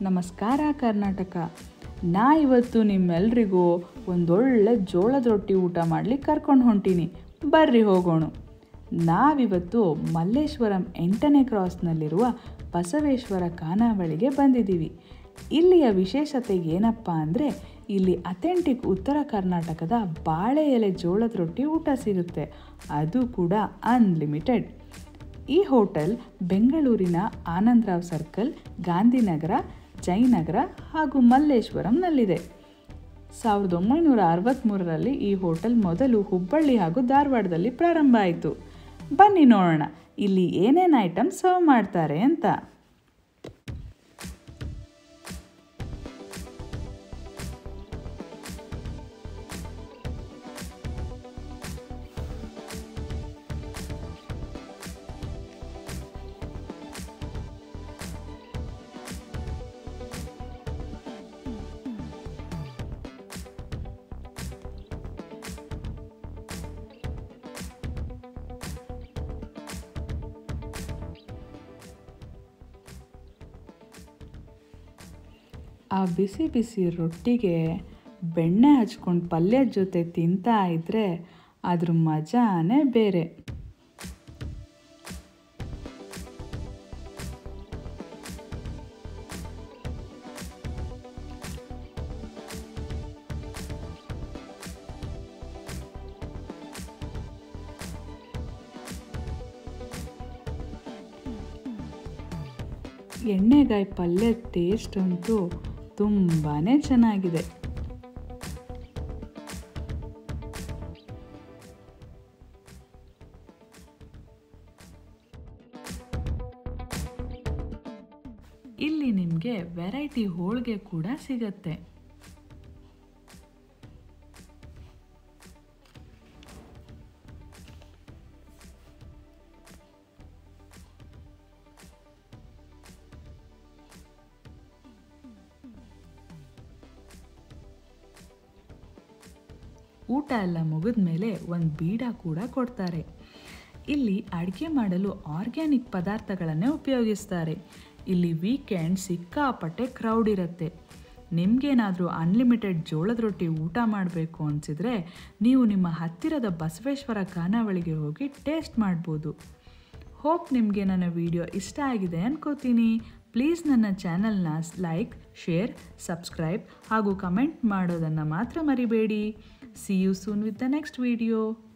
ನಮಸ್ಕಾರ ಕರ್ನಾಟಕ ನಾ ಇವತ್ತು ನಿಮ್ಮೆಲ್ರಿಗೂ ಒಂದೊಳ್ಳೆ ಜೋಳದ ರೊಟ್ಟಿ ಊಟ ಮಾಡ್ಲಿಕ್ಕೆ ಕರ್ಕೊಂಡು ಹೊಂಟೀನಿ ಬರ್ರಿ ಹೋಗೋಣ ನಾವಿವತ್ತು ಮಲ್ಲೇಶ್ವರಂ ಎಂಟನೇ ಕ್ರಾಸ್ನಲ್ಲಿರುವ ಬಸವೇಶ್ವರ ಖಾನಾವಳಿಗೆ ಬಂದಿದ್ದೀವಿ ಇಲ್ಲಿಯ ವಿಶೇಷತೆ ಏನಪ್ಪ ಅಂದರೆ ಇಲ್ಲಿ ಅಥೆಂಟಿಕ್ ಉತ್ತರ ಕರ್ನಾಟಕದ ಬಾಳೆ ಎಲೆ ಜೋಳದ ರೊಟ್ಟಿ ಊಟ ಸಿಗುತ್ತೆ ಅದು ಕೂಡ ಅನ್ಲಿಮಿಟೆಡ್ ಈ ಹೋಟೆಲ್ ಬೆಂಗಳೂರಿನ ಆನಂದರಾವ್ ಸರ್ಕಲ್ ಗಾಂಧಿನಗರ ಜಯನಗರ ಹಾಗೂ ಮಲ್ಲೇಶ್ವರಂನಲ್ಲಿದೆ ಸಾವಿರದ ಒಂಬೈನೂರ ಅರವತ್ತ್ಮೂರರಲ್ಲಿ ಈ ಹೋಟೆಲ್ ಮೊದಲು ಹುಬ್ಬಳ್ಳಿ ಹಾಗೂ ಧಾರವಾಡದಲ್ಲಿ ಪ್ರಾರಂಭ ಆಯಿತು ಬನ್ನಿ ನೋಡೋಣ ಇಲ್ಲಿ ಏನೇನು ಐಟಮ್ ಸರ್ವ್ ಮಾಡ್ತಾರೆ ಅಂತ ಆ ಬಿಸಿ ಬಿಸಿ ರೊಟ್ಟಿಗೆ ಬೆಣ್ಣೆ ಹಚ್ಕೊಂಡು ಪಲ್ಯದ ಜೊತೆ ತಿಂತಾ ಇದ್ದರೆ ಅದ್ರ ಮಜಾನೇ ಬೇರೆ ಎಣ್ಣೆಗಾಯಿ ಪಲ್ಯದ ಟೇಸ್ಟ್ ಅಂತೂ ತುಂಬಾ ಚೆನ್ನಾಗಿದೆ ಇಲ್ಲಿ ನಿಮಗೆ ವೆರೈಟಿ ಹೋಳಿಗೆ ಕೂಡ ಸಿಗತ್ತೆ ಊಟ ಎಲ್ಲ ಮುಗಿದ ಮೇಲೆ ಒಂದು ಬೀಡ ಕೂಡ ಕೊಡ್ತಾರೆ ಇಲ್ಲಿ ಅಡುಗೆ ಮಾಡಲು ಆರ್ಗ್ಯಾನಿಕ್ ಪದಾರ್ಥಗಳನ್ನೇ ಉಪಯೋಗಿಸ್ತಾರೆ ಇಲ್ಲಿ ವೀಕೆಂಡ್ ಸಿಕ್ಕಾಪಟ್ಟೆ ಕ್ರೌಡ್ ಇರುತ್ತೆ ನಿಮಗೇನಾದರೂ ಅನ್ಲಿಮಿಟೆಡ್ ಜೋಳದ ರೊಟ್ಟಿ ಊಟ ಮಾಡಬೇಕು ಅನಿಸಿದರೆ ನೀವು ನಿಮ್ಮ ಹತ್ತಿರದ ಬಸವೇಶ್ವರ ಖಾನಾವಳಿಗೆ ಹೋಗಿ ಟೇಸ್ಟ್ ಮಾಡ್ಬೋದು ಹೋಪ್ ನಿಮಗೆ ನನ್ನ ವಿಡಿಯೋ ಇಷ್ಟ ಆಗಿದೆ ಅನ್ಕೋತೀನಿ ಪ್ಲೀಸ್ ನನ್ನ ಚಾನಲ್ನ ಲೈಕ್ ಶೇರ್ ಸಬ್ಸ್ಕ್ರೈಬ್ ಹಾಗೂ ಕಮೆಂಟ್ ಮಾಡೋದನ್ನು ಮಾತ್ರ ಮರಿಬೇಡಿ see you soon with the next video